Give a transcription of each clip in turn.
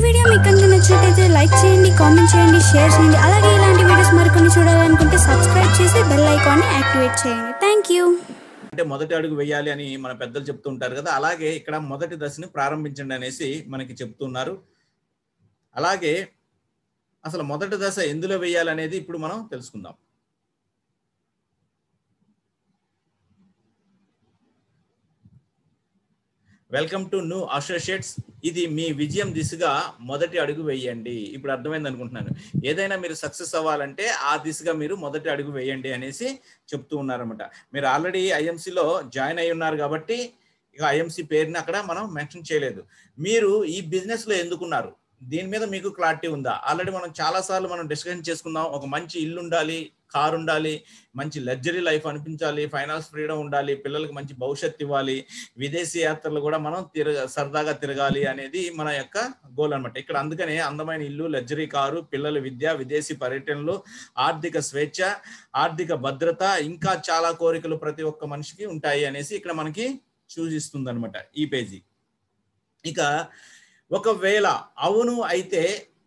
video మీకు కనుక నచ్చినట్టయితే లైక్ చేయండి కామెంట్ చేయండి షేర్ చేయండి అలాగే ఇలాంటి వీడియోస్ మరికొన్ని చూడాలనుకుంటే సబ్స్క్రైబ్ చేసి బెల్ ఐకాన్ని యాక్టివేట్ చేయండి థ్యాంక్ యూ అంటే మొదటి అడుగు వేయాలి అని మన పెద్దలు చెప్తూ ఉంటారు కదా అలాగే ఇక్కడ మొదటి దశని ప్రారంభించండి అనేసి మనకి చెప్తున్నారు అలాగే అసలు మొదటి దశ ఎందులో వేయాలి అనేది ఇప్పుడు మనం తెలుసుకుందాం వెల్కమ్ టు న్యూ అసోసియేట్స్ ఇది మీ విజయం దిశగా మొదటి అడుగు వేయండి ఇప్పుడు అర్థమైంది అనుకుంటున్నాను ఏదైనా మీరు సక్సెస్ అవ్వాలంటే ఆ దిశగా మీరు మొదటి అడుగు వేయండి అనేసి చెప్తూ ఉన్నారన్నమాట మీరు ఆల్రెడీ ఐఎంసీలో జాయిన్ అయి ఉన్నారు కాబట్టి ఇక ఐఎంసీ పేరుని అక్కడ మనం మెన్షన్ చేయలేదు మీరు ఈ బిజినెస్ లో ఎందుకున్నారు దీని మీద మీకు క్లారిటీ ఉందా ఆల్రెడీ మనం చాలా సార్లు మనం డిస్కషన్ చేసుకుందాం ఒక మంచి ఇల్లు ఉండాలి కార్ ఉండాలి మంచి లగ్జరీ లైఫ్ అనిపించాలి ఫైనాన్స్ ఫ్రీడమ్ ఉండాలి పిల్లలకి మంచి భవిష్యత్తు ఇవ్వాలి విదేశీ యాత్రలు కూడా మనం తిరగ సరదాగా తిరగాలి అనేది మన యొక్క గోల్ అనమాట ఇక్కడ అందుకనే అందమైన ఇల్లు లగ్జరీ కారు పిల్లల విద్య విదేశీ పర్యటనలు ఆర్థిక స్వేచ్ఛ ఆర్థిక భద్రత ఇంకా చాలా కోరికలు ప్రతి ఒక్క మనిషికి ఉంటాయి అనేసి ఇక్కడ మనకి సూచిస్తుంది అనమాట ఈ పేజీ ఇక ఒకవేళ అవును అయితే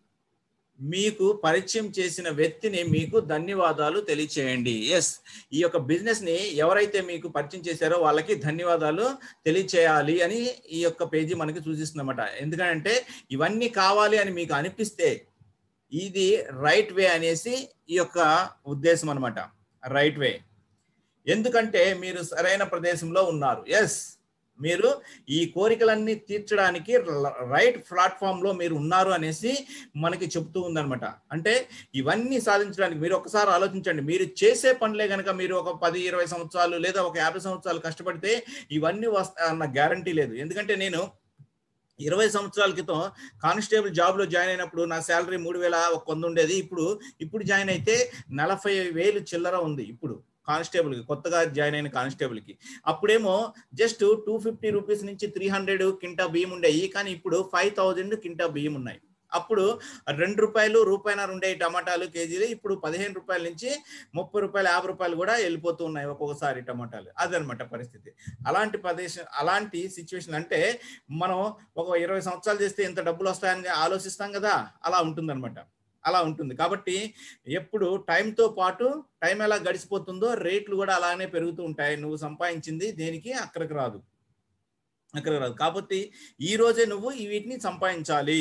మీకు పరిచయం చేసిన వ్యక్తిని మీకు ధన్యవాదాలు తెలియచేయండి ఎస్ ఈ యొక్క బిజినెస్ ని ఎవరైతే మీకు పరిచయం చేశారో వాళ్ళకి ధన్యవాదాలు తెలియచేయాలి అని ఈ యొక్క పేజీ మనకి సూచిస్తుందన్నమాట ఎందుకంటే ఇవన్నీ కావాలి అని మీకు అనిపిస్తే ఇది రైట్ వే అనేసి ఈ యొక్క ఉద్దేశం అనమాట రైట్ వే ఎందుకంటే మీరు సరైన ప్రదేశంలో ఉన్నారు ఎస్ మీరు ఈ కోరికలన్నీ తీర్చడానికి రైట్ ప్లాట్ఫామ్ లో మీరు ఉన్నారు అనేసి మనకి చెప్తూ ఉందన్నమాట అంటే ఇవన్నీ సాధించడానికి మీరు ఒకసారి ఆలోచించండి మీరు చేసే పనులే కనుక మీరు ఒక పది ఇరవై సంవత్సరాలు లేదా ఒక యాభై సంవత్సరాలు కష్టపడితే ఇవన్నీ వస్తా అన్న గ్యారంటీ లేదు ఎందుకంటే నేను ఇరవై సంవత్సరాల క్రితం కానిస్టేబుల్ జాబ్ లో జాయిన్ అయినప్పుడు నా శాలరీ మూడు వేల ఒక వంద ఉండేది ఇప్పుడు ఇప్పుడు జాయిన్ అయితే నలభై వేలు చిల్లర ఉంది ఇప్పుడు కానిస్టేబుల్ కి కొత్తగా జాయిన్ అయిన కానిస్టేబుల్ కి అప్పుడేమో జస్ట్ టూ ఫిఫ్టీ రూపీస్ నుంచి త్రీ హండ్రెడ్ కింటా బియ్యం ఉండేవి కానీ ఇప్పుడు ఫైవ్ థౌజండ్ కింటా బియ్యం ఉన్నాయి అప్పుడు రెండు రూపాయలు రూపాయన్నర ఉండే టమాటాలు కేజీలు ఇప్పుడు పదిహేను రూపాయల నుంచి ముప్పై రూపాయలు యాభై రూపాయలు కూడా వెళ్ళిపోతూ ఉన్నాయి ఒక్కొక్కసారి టమాటాలు అదనమాట పరిస్థితి అలాంటి ప్రదేశం అలాంటి సిచ్యువేషన్ అంటే మనం ఒక ఇరవై సంవత్సరాలు చేస్తే ఇంత డబ్బులు వస్తాయని ఆలోచిస్తాం కదా అలా ఉంటుందన్నమాట అలా ఉంటుంది కాబట్టి ఎప్పుడు టైంతో పాటు టైం ఎలా గడిచిపోతుందో రేట్లు కూడా అలానే పెరుగుతూ ఉంటాయి నువ్వు సంపాదించింది దేనికి అక్కడికి రాదు అక్కడికి రాదు కాబట్టి ఈ రోజే నువ్వు ఈ వీటిని సంపాదించాలి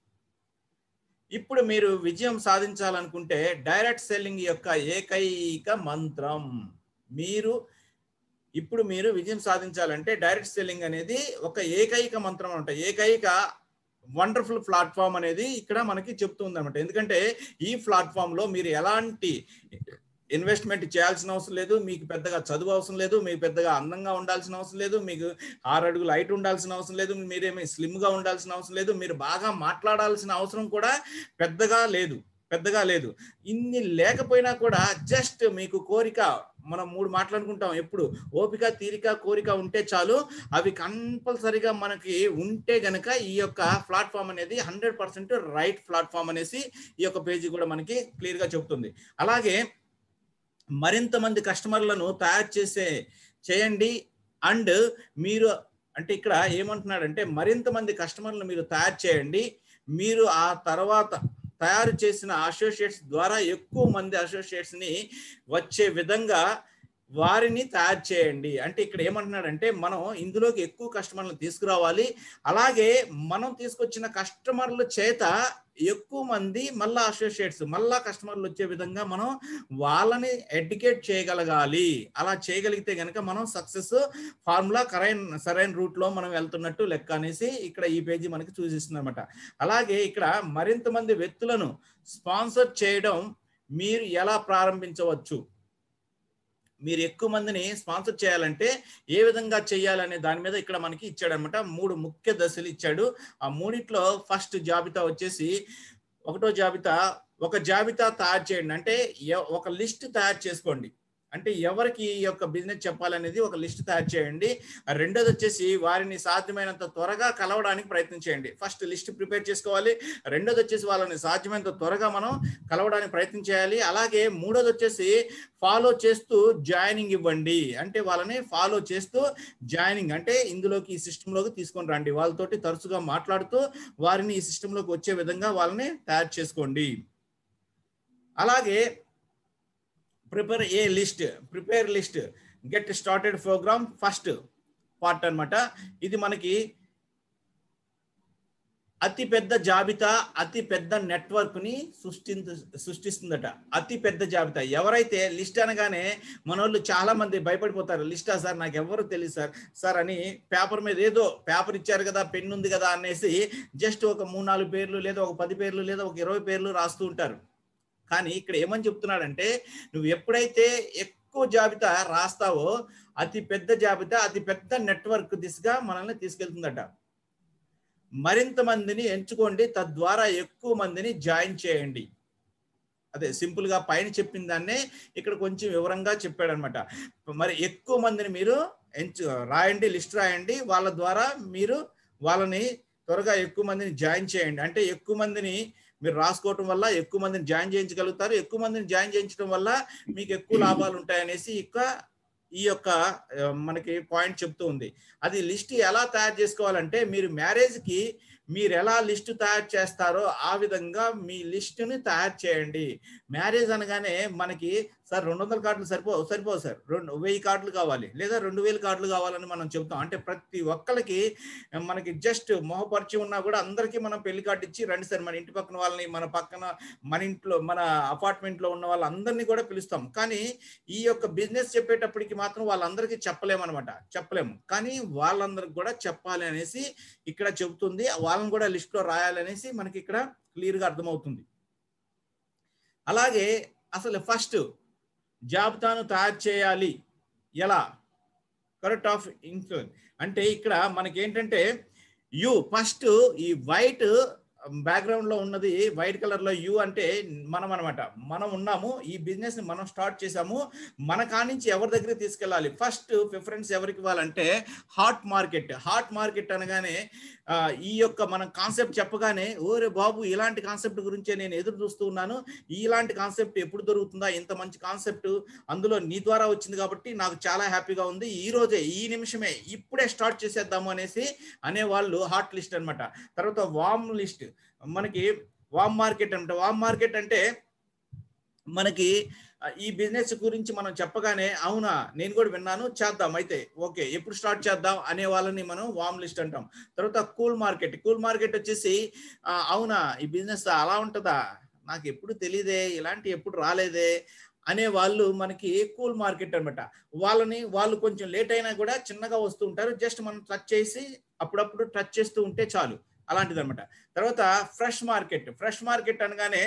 ఇప్పుడు మీరు విజయం సాధించాలనుకుంటే డైరెక్ట్ సెల్లింగ్ యొక్క ఏకైక మంత్రం మీరు ఇప్పుడు మీరు విజయం సాధించాలంటే డైరెక్ట్ సెల్లింగ్ అనేది ఒక ఏకైక మంత్రం అంట ఏకైక వండర్ఫుల్ ప్లాట్ఫామ్ అనేది ఇక్కడ మనకి చెప్తుంది అనమాట ఎందుకంటే ఈ ప్లాట్ఫామ్ లో మీరు ఎలాంటి ఇన్వెస్ట్మెంట్ చేయాల్సిన అవసరం లేదు మీకు పెద్దగా చదువు అవసరం లేదు మీకు పెద్దగా అందంగా ఉండాల్సిన అవసరం లేదు మీకు ఆరు అడుగులు హైట్ ఉండాల్సిన అవసరం లేదు మీరేమి స్లిమ్ గా ఉండాల్సిన అవసరం లేదు మీరు బాగా మాట్లాడాల్సిన అవసరం కూడా పెద్దగా లేదు పెద్దగా లేదు ఇన్ని లేకపోయినా కూడా జస్ట్ మీకు కోరిక మనం మూడు మాట్లాడుకుంటాం ఎప్పుడు ఓపిక తీరిక కోరిక ఉంటే చాలు అవి కంపల్సరిగా మనకి ఉంటే గనక ఈ యొక్క ప్లాట్ఫామ్ అనేది హండ్రెడ్ పర్సెంట్ రైట్ ప్లాట్ఫామ్ అనేసి ఈ యొక్క పేజీ కూడా మనకి క్లియర్ గా చెప్తుంది అలాగే మరింత మంది కస్టమర్లను తయారు చేసే చేయండి అండ్ మీరు అంటే ఇక్కడ ఏమంటున్నాడంటే మరింత మంది కస్టమర్లను మీరు తయారు చేయండి మీరు ఆ తర్వాత తయారు చేసిన అసోసియేట్స్ ద్వారా ఎక్కువ మంది అసోసియేట్స్ ని వచ్చే విధంగా వారిని తయారు చేయండి అంటే ఇక్కడ ఏమంటున్నాడంటే మనం ఇందులోకి ఎక్కువ కస్టమర్లను తీసుకురావాలి అలాగే మనం తీసుకొచ్చిన కస్టమర్ల చేత ఎక్కువ మంది మళ్ళా అసోసియేట్స్ మళ్ళా కస్టమర్లు వచ్చే విధంగా మనం వాళ్ళని ఎడ్యుకేట్ చేయగలగాలి అలా చేయగలిగితే గనక మనం సక్సెస్ ఫార్ములా కరైన సరైన రూట్ లో మనం వెళ్తున్నట్టు లెక్క అనేసి ఇక్కడ ఈ పేజీ మనకి సూచిస్తుంది అనమాట అలాగే ఇక్కడ మరింత మంది వ్యక్తులను స్పాన్సర్ చేయడం మీరు ఎలా ప్రారంభించవచ్చు మీరు ఎక్కువ మందిని స్పాన్సర్ చేయాలంటే ఏ విధంగా చేయాలనే దాని మీద ఇక్కడ మనకి ఇచ్చాడనమాట మూడు ముఖ్య దశలు ఇచ్చాడు ఆ మూడిట్లో ఫస్ట్ జాబితా వచ్చేసి ఒకటో జాబితా ఒక జాబితా తయారు చేయండి అంటే ఎ- ఒక లిస్ట్ తయారు చేసుకోండి అంటే ఎవరికి ఈ యొక్క బిజినెస్ చెప్పాలనేది ఒక లిస్ట్ తయారు చేయండి రెండోది వచ్చేసి వారిని సాధ్యమైనంత త్వరగా కలవడానికి ప్రయత్నం చేయండి ఫస్ట్ లిస్ట్ ప్రిపేర్ చేసుకోవాలి రెండోది వచ్చేసి వాళ్ళని సాధ్యమైనంత త్వరగా మనం కలవడానికి ప్రయత్నం చేయాలి అలాగే మూడోది వచ్చేసి ఫాలో చేస్తూ జాయినింగ్ ఇవ్వండి అంటే వాళ్ళని ఫాలో చేస్తూ జాయినింగ్ అంటే ఇందులోకి ఈ సిస్టంలోకి తీసుకొని రండి వాళ్ళతోటి తరచుగా మాట్లాడుతూ వారిని ఈ సిస్టంలోకి వచ్చే విధంగా వాళ్ళని తయారు చేసుకోండి అలాగే prepare a list prepare list get started program first part అన్నమాట ఇది మనకి అతి పెద్ద జాబితా అతి పెద్ద నెట్వర్క్ ని సృష్టి సృష్టిస్తుందట అతి పెద్ద జాబితా ఎవరైతే లిస్ట్ అనగానే మన వాళ్ళు చాలా మంది భయపడిపోతారు లిస్టా సార్ నాకు ఎవరు తెలియదు సార్ సార్ అని పేపర్ మీద ఏదో పేపర్ ఇచ్చారు కదా పెన్ ఉంది కదా అనేసి జస్ట్ ఒక మూడు నాలుగు పేర్లు లేదా ఒక పది పేర్లు లేదా ఒక ఇరవై పేర్లు రాస్తూ ఉంటారు కానీ ఇక్కడ ఏమని చెప్తున్నాడంటే నువ్వు ఎప్పుడైతే ఎక్కువ జాబితా రాస్తావో అతి పెద్ద జాబితా అతి పెద్ద నెట్వర్క్ దిశగా మనల్ని తీసుకెళ్తుందట మరింత మందిని ఎంచుకోండి తద్వారా ఎక్కువ మందిని జాయిన్ చేయండి అదే సింపుల్ గా పైన చెప్పిన దాన్నే ఇక్కడ కొంచెం వివరంగా చెప్పాడు అనమాట మరి ఎక్కువ మందిని మీరు ఎంచు రాయండి లిస్ట్ రాయండి వాళ్ళ ద్వారా మీరు వాళ్ళని త్వరగా ఎక్కువ మందిని జాయిన్ చేయండి అంటే ఎక్కువ మందిని మీరు రాసుకోవటం వల్ల ఎక్కువ మందిని జాయిన్ చేయించగలుగుతారు ఎక్కువ మందిని జాయిన్ చేయించడం వల్ల మీకు ఎక్కువ లాభాలు ఉంటాయనేసి ఇక ఈ యొక్క ఆ, మనకి పాయింట్ చెప్తూ ఉంది అది లిస్ట్ ఎలా తయారు చేసుకోవాలంటే మీరు మ్యారేజ్ కి మీరు ఎలా లిస్ట్ తయారు చేస్తారో ఆ విధంగా మీ లిస్టుని తయారు చేయండి మ్యారేజ్ అనగానే మనకి సార్ రెండు వందల కార్డులు సరిపో సరిపోవు సార్ రెండు వెయ్యి కార్డులు కావాలి లేదా రెండు వేల కార్డులు కావాలని మనం చెప్తాం అంటే ప్రతి ఒక్కరికి మనకి జస్ట్ మొహపరిచి ఉన్నా కూడా అందరికీ మనం పెళ్లి కార్డు ఇచ్చి రండి సార్ మన ఇంటి పక్కన వాళ్ళని మన పక్కన మన ఇంట్లో మన అపార్ట్మెంట్ లో ఉన్న వాళ్ళందరినీ కూడా పిలుస్తాం కానీ ఈ యొక్క బిజినెస్ చెప్పేటప్పటికి మాత్రం వాళ్ళందరికీ చెప్పలేమన్నమాట చెప్పలేము కానీ వాళ్ళందరికి కూడా చెప్పాలి అనేసి ఇక్కడ చెబుతుంది వాళ్ళని కూడా లిస్ట్ లో రాయాలనేసి మనకి ఇక్కడ క్లియర్ గా అర్థమవుతుంది అలాగే అసలు ఫస్ట్ జాబితాను తయారు చేయాలి ఎలా కరెక్ట్ ఆఫ్ ఇన్ఫ్లుయెన్స్ అంటే ఇక్కడ మనకి ఏంటంటే యు ఫస్ట్ ఈ వైట్ బ్యాక్గ్రౌండ్ లో ఉన్నది వైట్ కలర్ లో యు అంటే మనం అనమాట మనం ఉన్నాము ఈ బిజినెస్ ని మనం స్టార్ట్ చేసాము మన కానించి ఎవరి దగ్గర తీసుకెళ్ళాలి ఫస్ట్ ప్రిఫరెన్స్ ఎవరికి ఇవ్వాలంటే హాట్ మార్కెట్ హాట్ మార్కెట్ అనగానే ఆ, ఈ యొక్క మనం కాన్సెప్ట్ చెప్పగానే ఓరే బాబు ఇలాంటి కాన్సెప్ట్ గురించే నేను ఎదురు చూస్తూ ఉన్నాను ఇలాంటి కాన్సెప్ట్ ఎప్పుడు దొరుకుతుందా ఇంత మంచి కాన్సెప్ట్ అందులో నీ ద్వారా వచ్చింది కాబట్టి నాకు చాలా హ్యాపీగా ఉంది ఈ రోజే ఈ నిమిషమే ఇప్పుడే స్టార్ట్ చేసేద్దాము అనేసి అనేవాళ్ళు హాట్ లిస్ట్ అన్నమాట తర్వాత వామ్ లిస్ట్ మనకి వామ్ మార్కెట్ అంటే వామ్ మార్కెట్ అంటే మనకి ఆ, ఈ బిజినెస్ గురించి మనం చెప్పగానే అవునా నేను కూడా విన్నాను చేద్దాం అయితే ఓకే ఎప్పుడు స్టార్ట్ చేద్దాం అనే వాళ్ళని మనం వామ్ లిస్ట్ అంటాం తర్వాత కూల్ మార్కెట్ కూల్ మార్కెట్ వచ్చేసి ఆ, అవునా ఈ బిజినెస్ అలా ఉంటుందా నాకు ఎప్పుడు తెలియదే ఇలాంటి ఎప్పుడు రాలేదే అనే వాళ్ళు మనకి కూల్ మార్కెట్ అన్నమాట వాళ్ళని వాళ్ళు కొంచెం లేట్ అయినా కూడా చిన్నగా వస్తూ ఉంటారు జస్ట్ మనం టచ్ చేసి అప్పుడప్పుడు టచ్ చేస్తూ ఉంటే చాలు అలాంటిది అనమాట తర్వాత ఫ్రెష్ మార్కెట్ ఫ్రెష్ మార్కెట్ అనగానే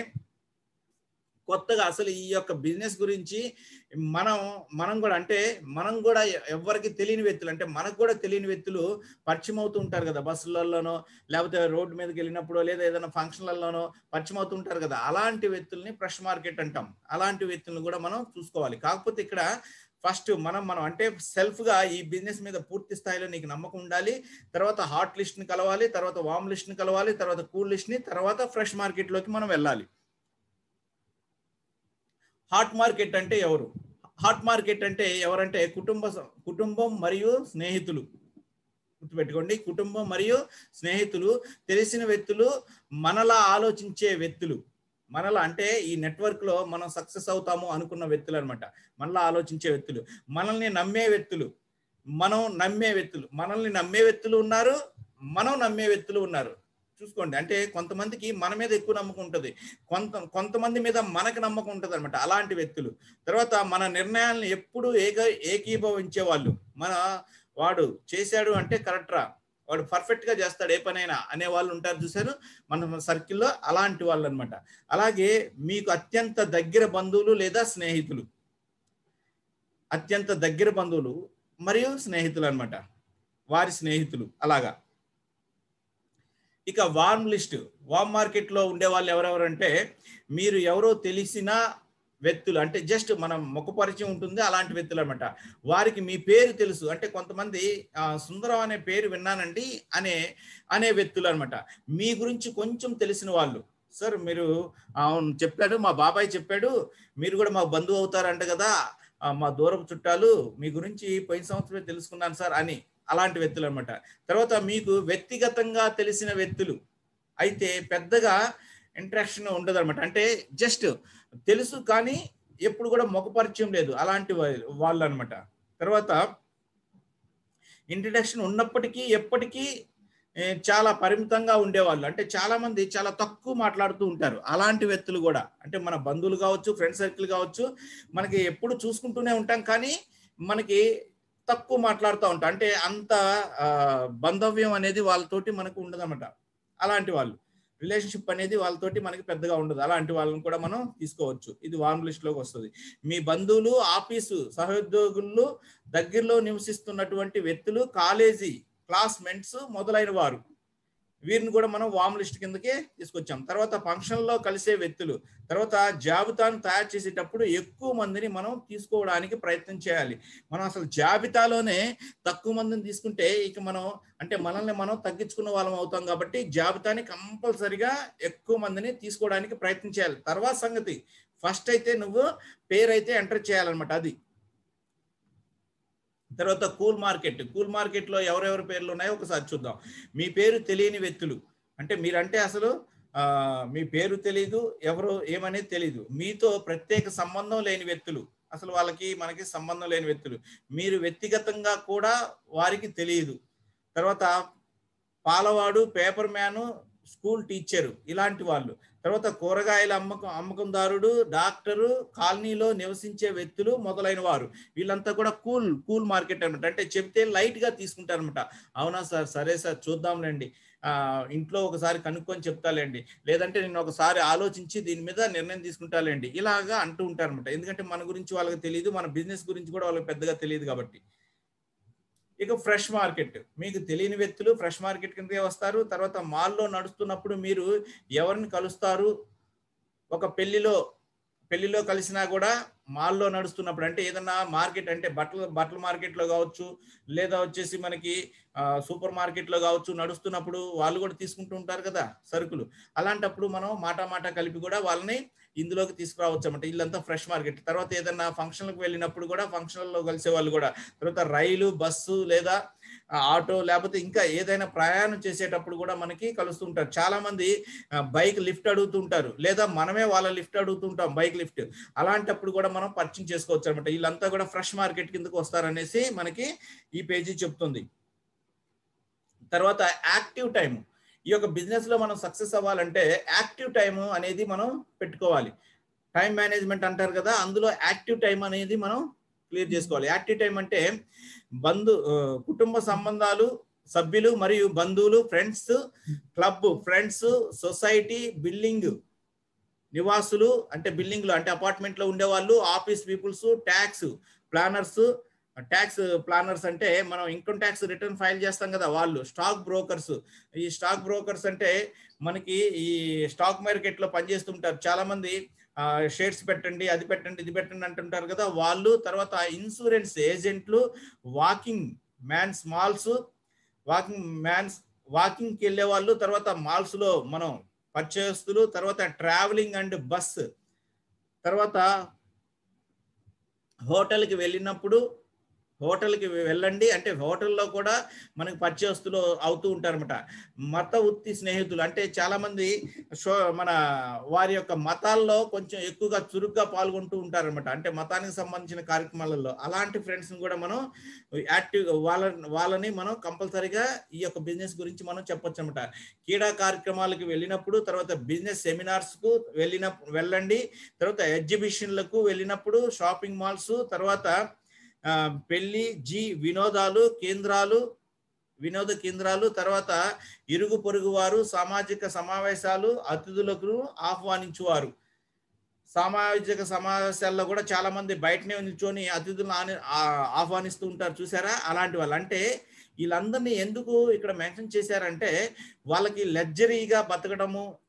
కొత్తగా అసలు ఈ యొక్క బిజినెస్ గురించి మనం మనం కూడా అంటే మనం కూడా ఎవరికి తెలియని వ్యక్తులు అంటే మనకు కూడా తెలియని వ్యక్తులు పరిచయం అవుతూ ఉంటారు కదా బస్సులలోనో లేకపోతే రోడ్డు మీదకి వెళ్ళినప్పుడు లేదా ఏదైనా ఫంక్షన్లలోనో పరిచయం అవుతూ ఉంటారు కదా అలాంటి వ్యక్తుల్ని ఫ్రెష్ మార్కెట్ అంటాం అలాంటి వ్యక్తులను కూడా మనం చూసుకోవాలి కాకపోతే ఇక్కడ ఫస్ట్ మనం మనం అంటే సెల్ఫ్ గా ఈ బిజినెస్ మీద పూర్తి స్థాయిలో నీకు నమ్మకం ఉండాలి తర్వాత హాట్ లిస్ట్ ని కలవాలి తర్వాత వామ్ లిస్ట్ ని కలవాలి తర్వాత కూల్ లిస్ట్ ని తర్వాత ఫ్రెష్ మార్కెట్ లోకి మనం వెళ్ళాలి హాట్ మార్కెట్ అంటే ఎవరు హాట్ మార్కెట్ అంటే ఎవరంటే కుటుంబ స- కుటుంబం మరియు స్నేహితులు గుర్తుపెట్టుకోండి కుటుంబం మరియు స్నేహితులు తెలిసిన వ్యక్తులు మనలా ఆలోచించే వ్యక్తులు మనలా అంటే ఈ నెట్వర్క్ లో మనం సక్సెస్ అవుతాము అనుకున్న వ్యక్తులు అనమాట మనలా ఆలోచించే వ్యక్తులు మనల్ని నమ్మే వ్యక్తులు మనం నమ్మే వ్యక్తులు మనల్ని నమ్మే వ్యక్తులు ఉన్నారు మనం నమ్మే వ్యక్తులు ఉన్నారు చూసుకోండి అంటే కొంతమందికి మన మీద ఎక్కువ నమ్మకం ఉంటుంది కొంత కొంతమంది మీద మనకు నమ్మకం ఉంటుంది అనమాట అలాంటి వ్యక్తులు తర్వాత మన నిర్ణయాలను ఎప్పుడు ఏక ఏకీభవించే వాళ్ళు మన వాడు చేశాడు అంటే కరెక్ట్రా వాడు పర్ఫెక్ట్ గా చేస్తాడు ఏ పనైనా అనే వాళ్ళు ఉంటారు చూసారు మన సర్కిల్లో అలాంటి వాళ్ళు అనమాట అలాగే మీకు అత్యంత దగ్గర బంధువులు లేదా స్నేహితులు అత్యంత దగ్గర బంధువులు మరియు స్నేహితులు అన్నమాట వారి స్నేహితులు అలాగా ఇక వార్మ్ లిస్ట్ వార్మ్ మార్కెట్ లో ఉండే వాళ్ళు ఎవరెవరంటే మీరు ఎవరో తెలిసినా వ్యక్తులు అంటే జస్ట్ మనం ముఖ పరిచయం ఉంటుంది అలాంటి వ్యక్తులు అనమాట వారికి మీ పేరు తెలుసు అంటే కొంతమంది ఆ, సుందరం అనే పేరు విన్నానండి అనే అనే వ్యక్తులు అనమాట మీ గురించి కొంచెం తెలిసిన వాళ్ళు సార్ మీరు అవును చెప్పాడు మా బాబాయ్ చెప్పాడు మీరు కూడా మా బంధువు అవుతారంట కదా ఆ, మా దూరపు చుట్టాలు మీ గురించి పోయిన సంవత్సరమే తెలుసుకున్నాను సార్ అని అలాంటి వ్యక్తులు అనమాట తర్వాత మీకు వ్యక్తిగతంగా తెలిసిన వ్యక్తులు అయితే పెద్దగా ఇంట్రాక్షన్ ఉండదు అనమాట అంటే జస్ట్ తెలుసు కానీ ఎప్పుడు కూడా ముఖపరిచయం లేదు అలాంటి వా- వాళ్ళు అనమాట తర్వాత ఇంట్రడక్షన్ ఉన్నప్పటికీ ఎప్పటికీ ఏ, చాలా పరిమితంగా ఉండేవాళ్ళు అంటే చాలా మంది చాలా తక్కువ మాట్లాడుతూ ఉంటారు అలాంటి వ్యక్తులు కూడా అంటే మన బంధువులు కావచ్చు ఫ్రెండ్ సర్కిల్ కావచ్చు మనకి ఎప్పుడు చూసుకుంటూనే ఉంటాం కానీ మనకి తక్కువ మాట్లాడుతూ ఉంటాం అంటే అంత ఆ, బంధవ్యం అనేది వాళ్ళతోటి మనకు ఉండదన్నమాట అలాంటి వాళ్ళు రిలేషన్షిప్ అనేది వాళ్ళతోటి మనకి పెద్దగా ఉండదు అలాంటి వాళ్ళని కూడా మనం తీసుకోవచ్చు ఇది వార్మ్ లిస్ట్ లోకి వస్తుంది మీ బంధువులు ఆఫీసు సహోద్యోగులు దగ్గరలో నివసిస్తున్నటువంటి వ్యక్తులు కాలేజీ క్లాస్మేట్స్ మొదలైన వారు వీరిని కూడా మనం వామ్ లిస్ట్ కిందకే తీసుకొచ్చాం తర్వాత ఫంక్షన్లో కలిసే వ్యక్తులు తర్వాత జాబితాను తయారు చేసేటప్పుడు ఎక్కువ మందిని మనం తీసుకోవడానికి ప్రయత్నం చేయాలి మనం అసలు జాబితాలోనే తక్కువ మందిని తీసుకుంటే ఇక మనం అంటే మనల్ని మనం తగ్గించుకున్న వాళ్ళం అవుతాం కాబట్టి జాబితాని కంపల్సరిగా ఎక్కువ మందిని తీసుకోవడానికి ప్రయత్నం చేయాలి తర్వాత సంగతి ఫస్ట్ అయితే నువ్వు పేరు అయితే ఎంటర్ చేయాలన్నమాట అది తర్వాత కూల్ మార్కెట్ కూల్ మార్కెట్ లో ఎవరెవరి పేర్లు ఉన్నాయో ఒకసారి చూద్దాం మీ పేరు తెలియని వ్యక్తులు అంటే మీరంటే అసలు ఆ, మీ పేరు తెలీదు ఎవరు ఏమనేది తెలీదు మీతో ప్రత్యేక సంబంధం లేని వ్యక్తులు అసలు వాళ్ళకి మనకి సంబంధం లేని వ్యక్తులు మీరు వ్యక్తిగతంగా కూడా వారికి తెలియదు తర్వాత పాలవాడు పేపర్ మ్యాను స్కూల్ టీచరు ఇలాంటి వాళ్ళు తర్వాత కూరగాయల అమ్మకం అమ్మకందారుడు డాక్టరు కాలనీలో నివసించే వ్యక్తులు మొదలైన వారు వీళ్ళంతా కూడా కూల్ కూల్ మార్కెట్ అనమాట అంటే చెప్తే లైట్ గా తీసుకుంటారు అనమాట అవునా సార్ సరే సార్ చూద్దాంలేండి ఆ ఇంట్లో ఒకసారి కనుక్కొని చెప్తాలేండి లేదంటే నేను ఒకసారి ఆలోచించి దీని మీద నిర్ణయం తీసుకుంటాలేండి ఇలాగా అంటూ ఉంటారు అనమాట ఎందుకంటే మన గురించి వాళ్ళకి తెలియదు మన బిజినెస్ గురించి కూడా వాళ్ళకి పెద్దగా తెలియదు కాబట్టి ఇక ఫ్రెష్ మార్కెట్ మీకు తెలియని వ్యక్తులు ఫ్రెష్ మార్కెట్ కిందకే వస్తారు తర్వాత మాల్లో నడుస్తున్నప్పుడు మీరు ఎవరిని కలుస్తారు ఒక పెళ్లిలో పెళ్లిలో కలిసినా కూడా మాల్లో నడుస్తున్నప్పుడు అంటే ఏదన్నా మార్కెట్ అంటే బట్టల బట్టల మార్కెట్లో కావచ్చు లేదా వచ్చేసి మనకి ఆ, సూపర్ మార్కెట్లో కావచ్చు నడుస్తున్నప్పుడు వాళ్ళు కూడా తీసుకుంటూ ఉంటారు కదా సరుకులు అలాంటప్పుడు మనం మాట మాట కలిపి కూడా వాళ్ళని ఇందులోకి తీసుకురావచ్చు అన్నమాట ఇల్లంతా ఫ్రెష్ మార్కెట్ తర్వాత ఏదన్నా ఫంక్షన్లకు వెళ్ళినప్పుడు కూడా ఫంక్షన్లలో కలిసే వాళ్ళు కూడా తర్వాత రైలు బస్సు లేదా ఆ, ఆటో లేకపోతే ఇంకా ఏదైనా ప్రయాణం చేసేటప్పుడు కూడా మనకి కలుస్తుంటారు చాలా మంది ఆ, బైక్ లిఫ్ట్ అడుగుతుంటారు లేదా మనమే వాళ్ళ లిఫ్ట్ అడుగుతుంటాం బైక్ లిఫ్ట్ అలాంటప్పుడు కూడా మనం పర్చేజ్ చేసుకోవచ్చు అనమాట వీళ్ళంతా కూడా ఫ్రెష్ మార్కెట్ కిందకు వస్తారనేసి మనకి ఈ పేజీ చెప్తుంది తర్వాత యాక్టివ్ టైం ఈ యొక్క బిజినెస్ లో మనం సక్సెస్ అవ్వాలంటే యాక్టివ్ టైం అనేది మనం పెట్టుకోవాలి టైం మేనేజ్మెంట్ అంటారు కదా అందులో యాక్టివ్ టైం అనేది మనం క్లియర్ చేసుకోవాలి యాక్టివ్ టైం అంటే బంధు ఆ, కుటుంబ సంబంధాలు సభ్యులు మరియు బంధువులు friends club friends society building నివాసులు అంటే బిల్డింగ్ లో అంటే అపార్ట్మెంట్ లో ఉండేవాళ్ళు office peoples tax planners tax planners అంటే మనం ఇన్కమ్ ట్యాక్స్ రిటర్న్ ఫైల్ చేస్తాం కదా వాళ్ళు స్టాక్ బ్రోకర్స్ ఈ స్టాక్ బ్రోకర్స్ అంటే మనకి ఈ స్టాక్ మార్కెట్ లో పనిచేస్తుంటారు చాలా మంది షేర్స్ పెట్టండి అది పెట్టండి ఇది పెట్టండి అంటుంటారు కదా వాళ్ళు తర్వాత ఇన్సూరెన్స్ ఏజెంట్లు walking mans malls walking mans వాకింగ్కి వెళ్ళే వాళ్ళు తర్వాత మాల్స్ లో మనం పర్చేస్తులు తర్వాత ట్రావెలింగ్ అండ్ బస్ తర్వాత హోటల్కి వెళ్ళినప్పుడు హోటల్కి వెళ్ళండి అంటే హోటల్లో కూడా మనకి పరిచయస్తులు అవుతూ ఉంటారన్నమాట మత వృత్తి స్నేహితులు అంటే చాలా మంది షో మన వారి యొక్క మతాల్లో కొంచెం ఎక్కువగా చురుగ్గా పాల్గొంటూ ఉంటారన్నమాట అంటే మతానికి సంబంధించిన కార్యక్రమాలలో అలాంటి ఫ్రెండ్స్ కూడా మనం యాక్టివ్ వాళ్ళ వాళ్ళని మనం కంపల్సరీగా ఈ యొక్క బిజినెస్ గురించి మనం చెప్పొచ్చు అనమాట క్రీడా కార్యక్రమాలకు వెళ్ళినప్పుడు తర్వాత బిజినెస్ సెమినార్స్ కు వెళ్ళిన వెళ్ళండి తర్వాత ఎగ్జిబిషన్లకు వెళ్ళినప్పుడు షాపింగ్ మాల్స్ తర్వాత ఆ, పెళ్లి జీ వినోదాలు కేంద్రాలు వినోద కేంద్రాలు తర్వాత ఇరుగు పొరుగు వారు సామాజిక సమావేశాలు అతిథులకు ఆహ్వానించువారు సామాజిక సమావేశాల్లో కూడా చాలా మంది బయటనే నిల్చొని అతిథులను ఆని- ఆ- ఆహ్వానిస్తూ ఉంటారు చూసారా అలాంటి వాళ్ళు అంటే వీళ్ళందరినీ ఎందుకు ఇక్కడ మెన్షన్ చేశారంటే వాళ్ళకి లగ్జరీగా బతకడము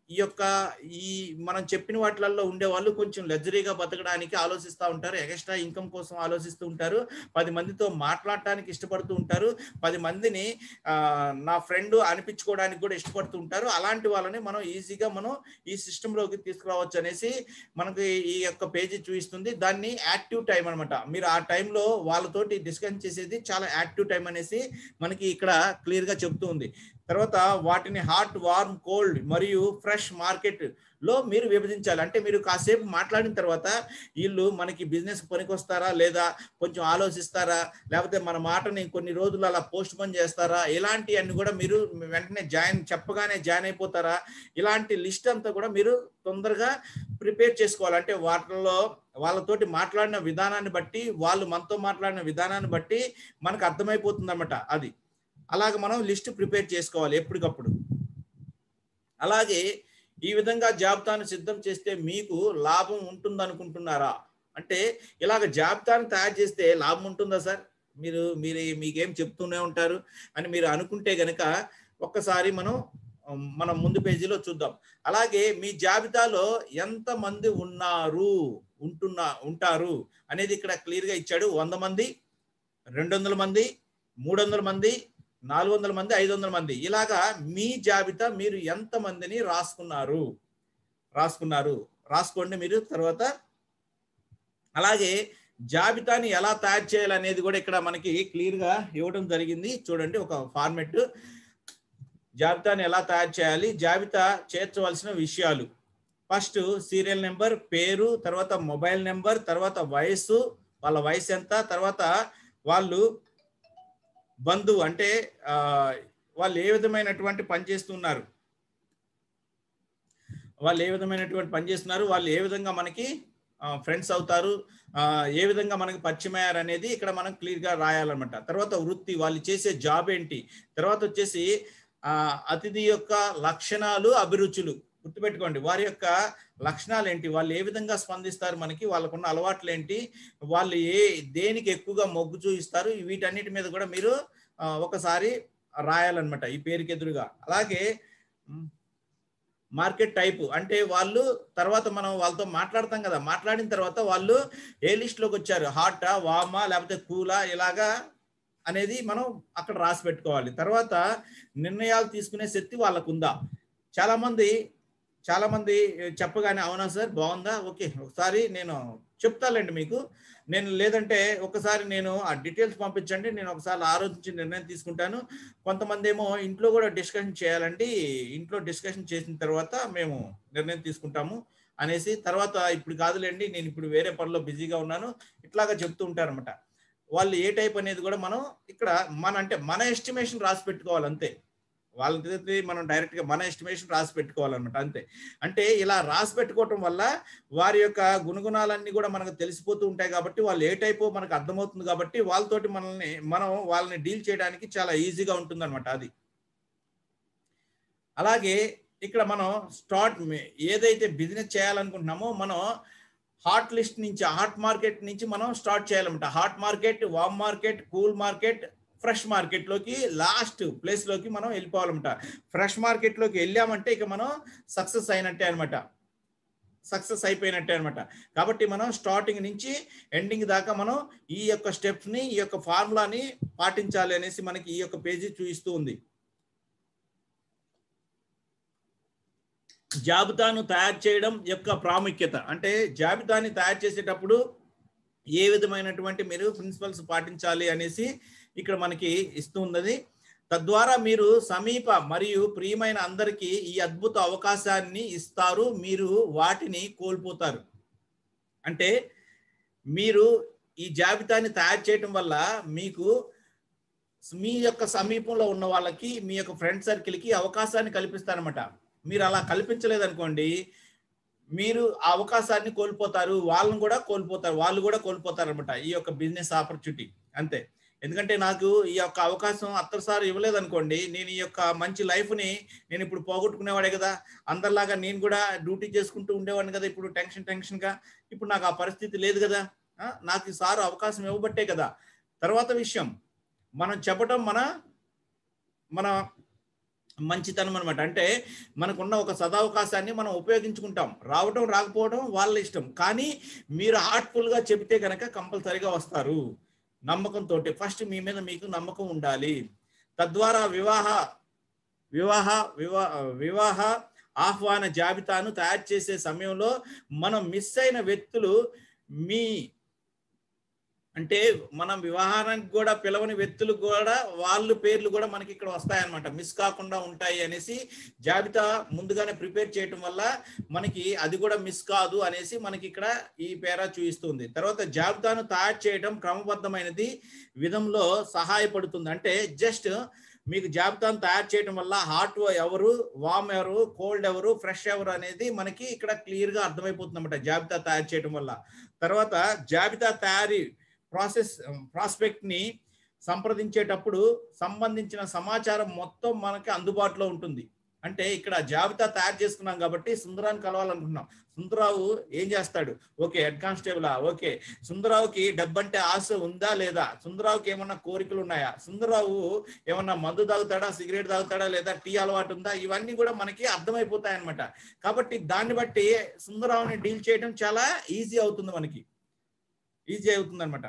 ఈ యొక్క ఈ మనం చెప్పిన వాటిలలో ఉండే వాళ్ళు కొంచెం లగ్జరీగా బతకడానికి ఆలోచిస్తూ ఉంటారు ఎక్స్ట్రా ఇన్కమ్ కోసం ఆలోచిస్తూ ఉంటారు పది మందితో మాట్లాడటానికి ఇష్టపడుతూ ఉంటారు పది మందిని ఆ, నా ఫ్రెండ్ అనిపించుకోవడానికి కూడా ఇష్టపడుతూ ఉంటారు అలాంటి వాళ్ళని మనం ఈజీగా మనం ఈ సిస్టంలోకి తీసుకురావచ్చు అనేసి మనకి ఈ యొక్క పేజీ చూపిస్తుంది దాన్ని యాక్టివ్ టైం అనమాట మీరు ఆ టైంలో వాళ్ళతోటి డిస్కస్ చేసేది చాలా యాక్టివ్ టైం అనేసి మనకి ఇక్కడ క్లియర్ గా చెప్తూ ఉంది తర్వాత వాటిని హాట్ వార్మ్ కోల్డ్ మరియు ఫ్రెష్ మార్కెట్ లో మీరు విభజించాలి అంటే మీరు కాసేపు మాట్లాడిన తర్వాత వీళ్ళు మనకి బిజినెస్ పనికొస్తారా లేదా కొంచెం ఆలోచిస్తారా లేకపోతే మన మాటని కొన్ని రోజులు అలా పోస్ట్ పోన్ చేస్తారా ఇలాంటివన్నీ కూడా మీరు వెంటనే జాయిన్ చెప్పగానే జాయిన్ అయిపోతారా ఇలాంటి లిస్ట్ అంతా కూడా మీరు తొందరగా ప్రిపేర్ చేసుకోవాలి అంటే వాటిల్లో వాళ్ళతోటి మాట్లాడిన విధానాన్ని బట్టి వాళ్ళు మనతో మాట్లాడిన విధానాన్ని బట్టి మనకు అర్థమైపోతుంది అనమాట అది అలాగ మనం లిస్ట్ ప్రిపేర్ చేసుకోవాలి ఎప్పటికప్పుడు అలాగే ఈ విధంగా జాబితాను సిద్ధం చేస్తే మీకు లాభం ఉంటుంది అనుకుంటున్నారా అంటే ఇలాగ జాబితాను తయారు చేస్తే లాభం ఉంటుందా సార్ మీరు మీరు మీకేం చెప్తూనే ఉంటారు అని మీరు అనుకుంటే గనక ఒక్కసారి మనం ఉమ్, మనం ముందు పేజీలో చూద్దాం అలాగే మీ జాబితాలో ఎంత మంది ఉన్నారు ఉంటున్నా ఉంటారు అనేది ఇక్కడ క్లియర్ గా ఇచ్చాడు వంద మంది రెండు వందల మంది మూడు వందల మంది నాలుగు వందల మంది ఐదు వందల మంది ఇలాగా మీ జాబితా మీరు ఎంత మందిని రాసుకున్నారు రాసుకున్నారు రాసుకోండి మీరు తర్వాత అలాగే జాబితాని ఎలా తయారు చేయాలనేది కూడా ఇక్కడ మనకి క్లియర్ గా ఇవ్వడం జరిగింది చూడండి ఒక ఫార్మెట్ జాబితాని ఎలా తయారు చేయాలి జాబితా చేర్చవలసిన విషయాలు ఫస్ట్ సీరియల్ నెంబర్ పేరు తర్వాత మొబైల్ నెంబర్ తర్వాత వయసు వాళ్ళ వయసు ఎంత తర్వాత వాళ్ళు బంధువు అంటే ఆ, వాళ్ళు ఏ విధమైనటువంటి పని చేస్తున్నారు వాళ్ళు ఏ విధమైనటువంటి పని చేస్తున్నారు వాళ్ళు ఏ విధంగా మనకి ఫ్రెండ్స్ అవుతారు ఆ, ఏ విధంగా మనకి పరిచయం అయ్యారు అనేది ఇక్కడ మనం క్లియర్ గా రాయాలన్నమాట తర్వాత వృత్తి వాళ్ళు చేసే జాబ్ ఏంటి తర్వాత వచ్చేసి ఆ అతిథి యొక్క లక్షణాలు అభిరుచులు గుర్తుపెట్టుకోండి వారి యొక్క లక్షణాలు ఏంటి వాళ్ళు ఏ విధంగా స్పందిస్తారు మనకి వాళ్ళకున్న అలవాట్లు ఏంటి వాళ్ళు ఏ దేనికి ఎక్కువగా మొగ్గు చూపిస్తారు వీటన్నిటి మీద కూడా మీరు ఆ, ఒకసారి రాయాలన్నమాట ఈ పేరుకి ఎదురుగా అలాగే మ్, మార్కెట్ టైపు అంటే వాళ్ళు తర్వాత మనం వాళ్ళతో మాట్లాడతాం కదా మాట్లాడిన తర్వాత వాళ్ళు ఏ లిస్ట్ లోకి వచ్చారు హాటా వామా లేకపోతే కూలా ఇలాగా అనేది మనం అక్కడ రాసి పెట్టుకోవాలి తర్వాత నిర్ణయాలు తీసుకునే శక్తి వాళ్ళకు ఉందా చాలా మంది చాలా మంది చెప్పగానే అవునా సార్ బాగుందా ఓకే ఒకసారి నేను చెప్తాలేండి మీకు నేను లేదంటే ఒకసారి నేను ఆ డీటెయిల్స్ పంపించండి నేను ఒకసారి ఆలోచించి నిర్ణయం తీసుకుంటాను కొంతమంది ఏమో ఇంట్లో కూడా డిస్కషన్ చేయాలండి ఇంట్లో డిస్కషన్ చేసిన తర్వాత మేము నిర్ణయం తీసుకుంటాము అనేసి తర్వాత ఇప్పుడు కాదులేండి నేను ఇప్పుడు వేరే పనిలో బిజీగా ఉన్నాను ఇట్లాగా చెప్తూ ఉంటారన్నమాట వాళ్ళు ఏ టైప్ అనేది కూడా మనం ఇక్కడ మన అంటే మన ఎస్టిమేషన్ రాసి పెట్టుకోవాలి అంతే వాళ్ళకి మనం డైరెక్ట్ గా మన ఎస్టిమేషన్ రాసి పెట్టుకోవాలన్నమాట అంతే అంటే ఇలా రాసి పెట్టుకోవటం వల్ల వారి యొక్క గుణగుణాలన్నీ కూడా మనకు తెలిసిపోతూ ఉంటాయి కాబట్టి వాళ్ళు ఏ టైపు మనకు అర్థమవుతుంది కాబట్టి వాళ్ళతోటి మనల్ని మనం వాళ్ళని డీల్ చేయడానికి చాలా ఈజీగా ఉంటుంది అది అలాగే ఇక్కడ మనం స్టార్ట్ ఏదైతే బిజినెస్ చేయాలనుకుంటున్నామో మనం హాట్ లిస్ట్ నుంచి హాట్ మార్కెట్ నుంచి మనం స్టార్ట్ చేయాలన్నమాట hot market warm market cool market fresh మార్కెట్లోకి లాస్ట్ ప్లేస్లోకి మనం వెళ్ళిపోవాలన్నమాట ఫ్రెష్ మార్కెట్లోకి వెళ్ళామంటే ఇక మనం సక్సెస్ అయినట్టే అనమాట సక్సెస్ అయిపోయినట్టే అనమాట కాబట్టి మనం స్టార్టింగ్ నుంచి ఎండింగ్ దాకా మనం ఈ యొక్క స్టెప్స్ ని ఈ యొక్క ఫార్ములాని పాటించాలి అనేసి మనకి ఈ యొక్క పేజీ చూపిస్తూ ఉంది జాబితాను తయారు చేయడం యొక్క ప్రాముఖ్యత అంటే జాబితాని తయారు చేసేటప్పుడు ఏ విధమైనటువంటి మీరు ప్రిన్సిపల్స్ పాటించాలి అనేసి ఇక్కడ మనకి ఇస్తూ ఉన్నది తద్వారా మీరు సమీప మరియు ప్రియమైన అందరికీ ఈ అద్భుత అవకాశాన్ని ఇస్తారు మీరు వాటిని కోల్పోతారు అంటే మీరు ఈ జాబితాని తయారు చేయటం వల్ల మీకు మీ యొక్క సమీపంలో ఉన్న వాళ్ళకి మీ యొక్క ఫ్రెండ్ సర్కిల్కి అవకాశాన్ని కల్పిస్తారనమాట మీరు అలా కల్పించలేదనుకోండి మీరు ఆ అవకాశాన్ని కోల్పోతారు వాళ్ళని కూడా కోల్పోతారు వాళ్ళు కూడా కోల్పోతారు అనమాట ఈ యొక్క బిజినెస్ ఆపర్చునిటీ అంతే ఎందుకంటే నాకు ఈ యొక్క అవకాశం అత్తసారి ఇవ్వలేదనుకోండి నేను ఈ యొక్క మంచి లైఫ్ని నేను ఇప్పుడు పోగొట్టుకునేవాడే కదా అందరిలాగా నేను కూడా డ్యూటీ చేసుకుంటూ ఉండేవాడిని కదా ఇప్పుడు టెన్షన్ టెన్షన్గా ఇప్పుడు నాకు ఆ పరిస్థితి లేదు కదా ఆ, నాకు ఈ సారు అవకాశం ఇవ్వబట్టే కదా తర్వాత విషయం మనం చెప్పడం మన మన మంచితనం అనమాట అంటే మనకున్న ఒక సదావకాశాన్ని మనం ఉపయోగించుకుంటాం రావటం రాకపోవడం వాళ్ళ ఇష్టం కానీ మీరు హార్ట్ఫుల్గా చెబితే కనుక కంపల్సరీగా వస్తారు నమ్మకంతో ఫస్ట్ మీ మీద మీకు నమ్మకం ఉండాలి తద్వారా వివాహ వివాహ వివా వివాహ ఆహ్వాన జాబితాను తయారు చేసే సమయంలో మనం మిస్ అయిన వ్యక్తులు మీ అంటే మనం వివాహానికి కూడా పిలవని వ్యక్తులు కూడా వాళ్ళ పేర్లు కూడా మనకి ఇక్కడ వస్తాయన్నమాట మిస్ కాకుండా ఉంటాయి అనేసి జాబితా ముందుగానే ప్రిపేర్ చేయటం వల్ల మనకి అది కూడా మిస్ కాదు అనేసి మనకి ఇక్కడ ఈ పేరా చూపిస్తుంది తర్వాత జాబితాను తయారు చేయడం క్రమబద్ధమైనది విధంలో సహాయపడుతుంది అంటే జస్ట్ మీకు జాబితాను తయారు చేయడం వల్ల హాట్ ఎవరు వామ్ ఎవరు కోల్డ్ ఎవరు ఫ్రెష్ ఎవరు అనేది మనకి ఇక్కడ క్లియర్ గా అర్థమైపోతుంది అనమాట జాబితా తయారు చేయడం వల్ల తర్వాత జాబితా తయారీ ప్రాసెస్ ప్రాస్పెక్ట్ ని సంప్రదించేటప్పుడు సంబంధించిన సమాచారం మొత్తం మనకి అందుబాటులో ఉంటుంది అంటే ఇక్కడ జాబితా తయారు చేసుకున్నాం కాబట్టి సుందరాన్ని కలవాలనుకున్నాం సుందరావు ఏం చేస్తాడు ఓకే హెడ్ కానిస్టేబులా ఓకే సుందరావుకి డబ్బంటే ఆశ ఉందా లేదా సుందరావుకి ఏమన్నా కోరికలు ఉన్నాయా సుందరావు ఏమన్నా మందు తాగుతాడా సిగరెట్ తాగుతాడా లేదా టీ అలవాటు ఉందా ఇవన్నీ కూడా మనకి అర్థమైపోతాయి అనమాట కాబట్టి దాన్ని బట్టి సుందరావుని డీల్ చేయడం చాలా ఈజీ అవుతుంది మనకి ఈజీ అవుతుంది అనమాట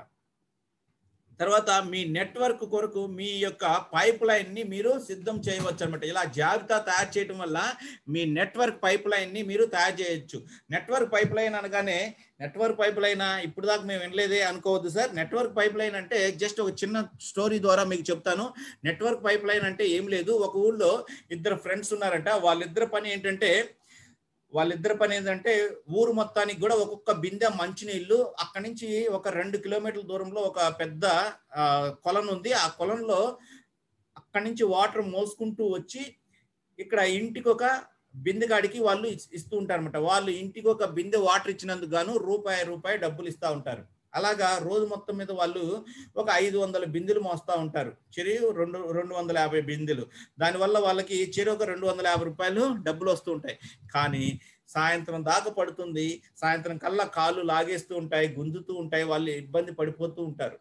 తర్వాత మీ నెట్వర్క్ కొరకు మీ యొక్క పైప్ లైన్ ని మీరు సిద్ధం చేయవచ్చు అనమాట ఇలా జాబితా తయారు చేయడం వల్ల మీ నెట్వర్క్ పైప్ లైన్ ని మీరు తయారు చేయొచ్చు నెట్వర్క్ పైప్ లైన్ అనగానే నెట్వర్క్ పైప్ లైన్ ఇప్పుడు దాకా మేము వినలేదే అనుకోవద్దు సార్ నెట్వర్క్ పైప్ లైన్ అంటే జస్ట్ ఒక చిన్న స్టోరీ ద్వారా మీకు చెప్తాను నెట్వర్క్ పైప్ లైన్ అంటే ఏం లేదు ఒక ఊళ్ళో ఇద్దరు ఫ్రెండ్స్ ఉన్నారంట వాళ్ళిద్దరు పని ఏంటంటే వాళ్ళిద్దరి పని ఏంటంటే ఊరు మొత్తానికి కూడా ఒక్కొక్క బిందె మంచినీళ్ళు అక్కడి నుంచి ఒక రెండు కిలోమీటర్ల దూరంలో ఒక పెద్ద ఆ, కొలను ఉంది ఆ కొలంలో అక్కడి నుంచి వాటర్ మోసుకుంటూ వచ్చి ఇక్కడ ఇంటికి ఒక బిందె కాడికి వాళ్ళు ఇస్- ఇస్తూ ఉంటారు అనమాట వాళ్ళు ఇంటికి ఒక బిందె వాటర్ ఇచ్చినందుకు గాను రూపాయి రూపాయి డబ్బులు ఇస్తూ ఉంటారు అలాగా రోజు మొత్తం మీద వాళ్ళు ఒక ఐదు వందల బిందెలు మోస్తూ ఉంటారు చెరి రెండు రెండు వందల యాభై బిందెలు దానివల్ల వాళ్ళకి చెరి ఒక రెండు వందల యాభై రూపాయలు డబ్బులు వస్తూ ఉంటాయి కానీ సాయంత్రం దాకా పడుతుంది సాయంత్రం కల్లా కాళ్ళు లాగేస్తూ ఉంటాయి గుంజుతూ ఉంటాయి వాళ్ళు ఇబ్బంది పడిపోతూ ఉంటారు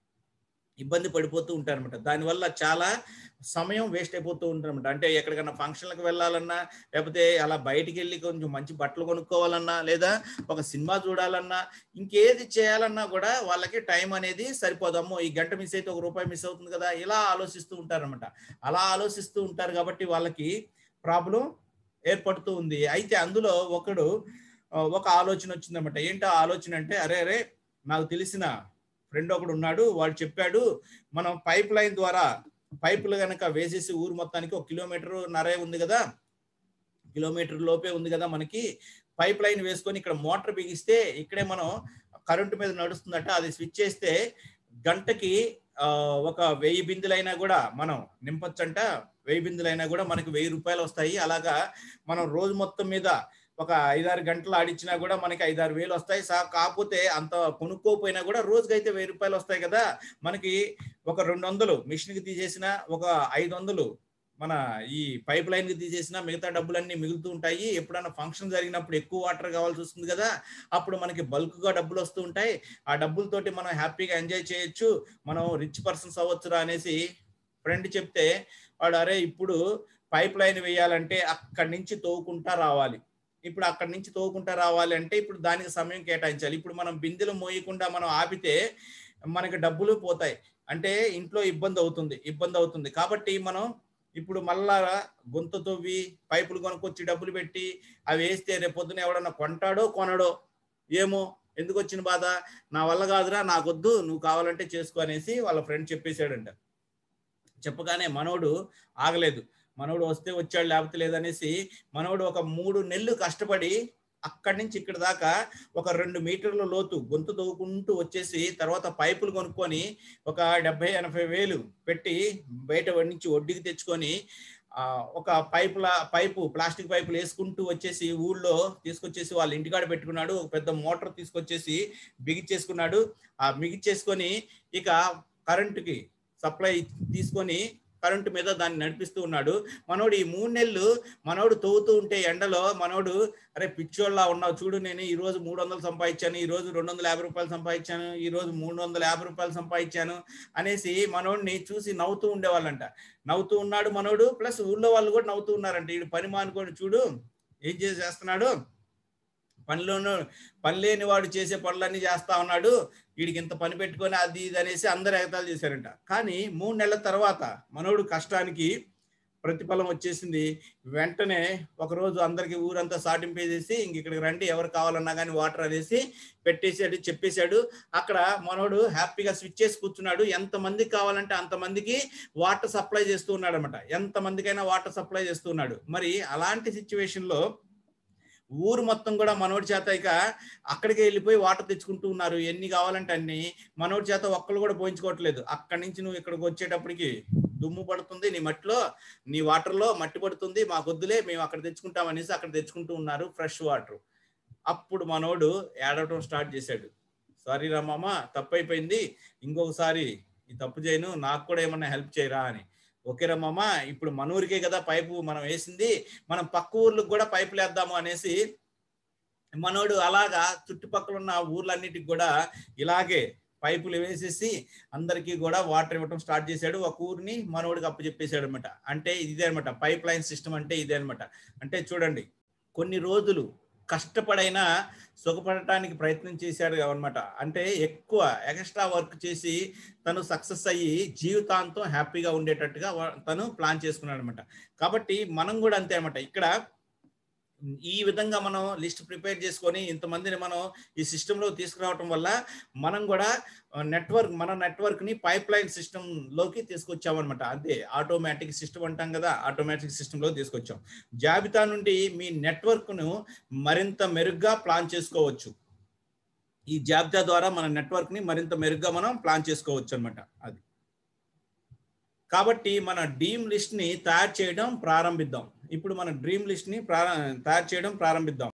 ఇబ్బంది పడిపోతూ ఉంటారు అనమాట దానివల్ల చాలా సమయం వేస్ట్ అయిపోతూ ఉంటారన్నమాట అంటే ఎక్కడికైనా ఫంక్షన్లకు వెళ్ళాలన్నా లేకపోతే అలా బయటికి వెళ్ళి కొంచెం మంచి బట్టలు కొనుక్కోవాలన్నా లేదా ఒక సినిమా చూడాలన్నా ఇంకేది చేయాలన్నా కూడా వాళ్ళకి టైం అనేది సరిపోదమ్మో ఈ గంట మిస్ అయితే ఒక రూపాయి మిస్ అవుతుంది కదా ఇలా ఆలోచిస్తూ ఉంటారన్నమాట అలా ఆలోచిస్తూ ఉంటారు కాబట్టి వాళ్ళకి ప్రాబ్లం ఏర్పడుతూ ఉంది అయితే అందులో ఒకడు ఆ, ఒక ఆలోచన వచ్చిందన్నమాట ఏంటో ఆలోచన అంటే అరే అరే నాకు తెలిసిన ఫ్రెండ్ ఒకడు ఉన్నాడు వాడు చెప్పాడు మనం పైప్ లైన్ ద్వారా పైపులు కనుక వేసేసి ఊరు మొత్తానికి ఒక కిలోమీటర్ నరే ఉంది కదా కిలోమీటర్ లోపే ఉంది కదా మనకి పైప్ లైన్ వేసుకొని ఇక్కడ మోటార్ బిగిస్తే ఇక్కడే మనం కరెంటు మీద నడుస్తుందట అది స్విచ్ చేస్తే గంటకి ఆ, ఒక వెయ్యి బిందులైనా కూడా మనం నింపొచ్చంట వెయ్యి బిందులైనా కూడా మనకి వెయ్యి రూపాయలు వస్తాయి అలాగా మనం రోజు మొత్తం మీద ఒక ఐదారు గంటలు ఆడిచ్చినా కూడా మనకి ఐదారు వేలు వస్తాయి సా కాకపోతే అంత కొనుక్కోపోయినా కూడా రోజుకైతే వెయ్యి రూపాయలు వస్తాయి కదా మనకి ఒక రెండు వందలు మిషన్కి తీసేసిన ఒక ఐదు వందలు మన ఈ పైప్ లైన్ కి తీసేసిన మిగతా డబ్బులన్నీ మిగులుతూ ఉంటాయి ఎప్పుడైనా ఫంక్షన్ జరిగినప్పుడు ఎక్కువ వాటర్ కావాల్సి వస్తుంది కదా అప్పుడు మనకి బల్క్ గా డబ్బులు వస్తూ ఉంటాయి ఆ డబ్బులతోటి మనం హ్యాపీగా ఎంజాయ్ చేయొచ్చు మనం రిచ్ పర్సన్స్ అవ్వచ్చురా అనేసి ఫ్రెండ్ చెప్తే వాడు అరే ఇప్పుడు పైప్ లైన్ వేయాలంటే అక్కడి నుంచి తోవుకుంటా రావాలి ఇప్పుడు అక్కడి నుంచి తోవుకుంటా రావాలి అంటే ఇప్పుడు దానికి సమయం కేటాయించాలి ఇప్పుడు మనం బిందెలు మోయకుండా మనం ఆపితే మనకి డబ్బులు పోతాయి అంటే ఇంట్లో ఇబ్బంది అవుతుంది ఇబ్బంది అవుతుంది కాబట్టి మనం ఇప్పుడు మళ్ళా గొంతు తవ్వి పైపులు కొనుక్కొచ్చి డబ్బులు పెట్టి అవి వేస్తే రేపు పొద్దున ఎవడన్నా కొంటాడో కొనడో ఏమో ఎందుకు వచ్చిన బాధ నా వల్ల కాదురా నాకొద్దు నువ్వు కావాలంటే చేసుకో అనేసి వాళ్ళ ఫ్రెండ్ చెప్పేశాడంట చెప్పగానే మనోడు ఆగలేదు మనోడు వస్తే వచ్చాడు లేకపోతే లేదనేసి మనోడు ఒక మూడు నెలలు కష్టపడి అక్కడి నుంచి ఇక్కడ దాకా ఒక రెండు మీటర్ల లోతు గొంతు తవ్వుకుంటూ వచ్చేసి తర్వాత పైపులు కొనుక్కొని ఒక డెబ్బై ఎనభై వేలు పెట్టి బయట నుంచి వడ్డీకి తెచ్చుకొని ఆ, ఒక పైపుల పైపు ప్లాస్టిక్ పైపులు వేసుకుంటూ వచ్చేసి ఊళ్ళో తీసుకొచ్చేసి వాళ్ళ ఇంటికాడ పెట్టుకున్నాడు ఒక పెద్ద మోటార్ తీసుకొచ్చేసి బిగిచ్చేసుకున్నాడు ఆ బిగిచ్చేసుకొని ఇక కరెంటుకి సప్లై తీసుకొని కరెంటు మీద దాన్ని నడిపిస్తూ ఉన్నాడు మనోడు ఈ మూడు నెలలు మనోడు తవ్వుతూ ఉంటే ఎండలో మనోడు అరే పిచ్చోళ్ళ ఉన్నావు చూడు నేను ఈ రోజు మూడు వందలు సంపాదించాను ఈ రోజు రెండు వందల యాభై రూపాయలు సంపాదించాను ఈ రోజు మూడు వందల యాభై రూపాయలు సంపాదించాను అనేసి మనోడిని చూసి నవ్వుతూ ఉండేవాళ్ళంట నవ్వుతూ ఉన్నాడు మనోడు ప్లస్ ఊళ్ళో వాళ్ళు కూడా నవ్వుతూ ఉన్నారంట వీడు పని మానుకొని చూడు ఏం చేసి చేస్తున్నాడు పనిలోను పని లేని వాడు చేసే పనులన్నీ చేస్తా ఉన్నాడు వీడికి ఇంత పని పెట్టుకొని అది ఇది అనేసి అందరు ఎగతాలు చేశారంట కానీ మూడు నెలల తర్వాత మనోడు కష్టానికి ప్రతిఫలం వచ్చేసింది వెంటనే ఒకరోజు అందరికి ఊరంతా సాటింపేసేసి ఇంక ఇక్కడికి రండి ఎవరు కావాలన్నా కానీ వాటర్ అనేసి పెట్టేసాడు చెప్పేశాడు అక్కడ మనోడు హ్యాపీగా స్విచ్ చేసి కూర్చున్నాడు ఎంత మందికి కావాలంటే అంతమందికి వాటర్ సప్లై చేస్తూ ఉన్నాడు అనమాట ఎంత మందికైనా వాటర్ సప్లై చేస్తూ ఉన్నాడు మరి అలాంటి సిచ్యువేషన్ లో ఊరు మొత్తం కూడా మనోడి చేత ఇక అక్కడికి వెళ్ళిపోయి వాటర్ తెచ్చుకుంటూ ఉన్నారు ఎన్ని కావాలంటే అన్ని మనోడి చేత ఒక్కళ్ళు కూడా పోయించుకోవట్లేదు అక్కడి నుంచి నువ్వు ఇక్కడికి వచ్చేటప్పటికి దుమ్ము పడుతుంది నీ మట్టిలో నీ వాటర్లో మట్టి పడుతుంది మా కొద్దులే మేము అక్కడ తెచ్చుకుంటాం అనేసి అక్కడ తెచ్చుకుంటూ ఉన్నారు ఫ్రెష్ వాటర్ అప్పుడు మనోడు ఏడవటం స్టార్ట్ చేశాడు సారీ రా మామ తప్పైపోయింది ఇంకొకసారి ఈ తప్పు చేయను నాకు కూడా ఏమన్నా హెల్ప్ చేయరా అని ఓకే రా మామ ఇప్పుడు మన ఊరికే కదా పైపు మనం వేసింది మనం పక్క ఊర్లకు కూడా పైపులు వేద్దాము అనేసి మనోడు అలాగా చుట్టుపక్కల ఉన్న ఊర్లన్నిటికి కూడా ఇలాగే పైపులు వేసేసి అందరికీ కూడా వాటర్ ఇవ్వటం స్టార్ట్ చేశాడు ఒక ఊరిని మనోడికి అప్పచెప్పేశాడు అనమాట అంటే ఇదే అనమాట పైప్ లైన్ సిస్టమ్ అంటే ఇదే అనమాట అంటే చూడండి కొన్ని రోజులు కష్టపడైనా సుఖపడటానికి ప్రయత్నం చేశాడు అనమాట అంటే ఎక్కువ ఎక్స్ట్రా వర్క్ చేసి తను సక్సెస్ అయ్యి జీవితాంతం హ్యాపీగా ఉండేటట్టుగా వా- తను ప్లాన్ చేసుకున్నాడు అనమాట కాబట్టి మనం కూడా అంతే అనమాట ఇక్కడ ఈ విధంగా మనం లిస్ట్ ప్రిపేర్ చేసుకొని ఇంతమందిని మనం ఈ సిస్టంలో తీసుకురావటం వల్ల మనం కూడా నెట్వర్క్ మన నెట్వర్క్ ని పైప్ లైన్ సిస్టమ్ లోకి తీసుకొచ్చామన్నమాట అంతే ఆటోమేటిక్ సిస్టమ్ అంటాం కదా ఆటోమేటిక్ సిస్టమ్ లో తీసుకొచ్చాం జాబితా నుండి మీ నెట్వర్క్ ను మరింత మెరుగ్గా ప్లాన్ చేసుకోవచ్చు ఈ జాబితా ద్వారా మన నెట్వర్క్ ని మరింత మెరుగ్గా మనం ప్లాన్ చేసుకోవచ్చు అన్నమాట అది కాబట్టి మన డ్రీమ్ లిస్ట్ ని తయారు చేయడం ప్రారంభిద్దాం ఇప్పుడు మన డ్రీమ్ లిస్ట్ ని ప్రార- తయారు చేయడం ప్రారంభిద్దాం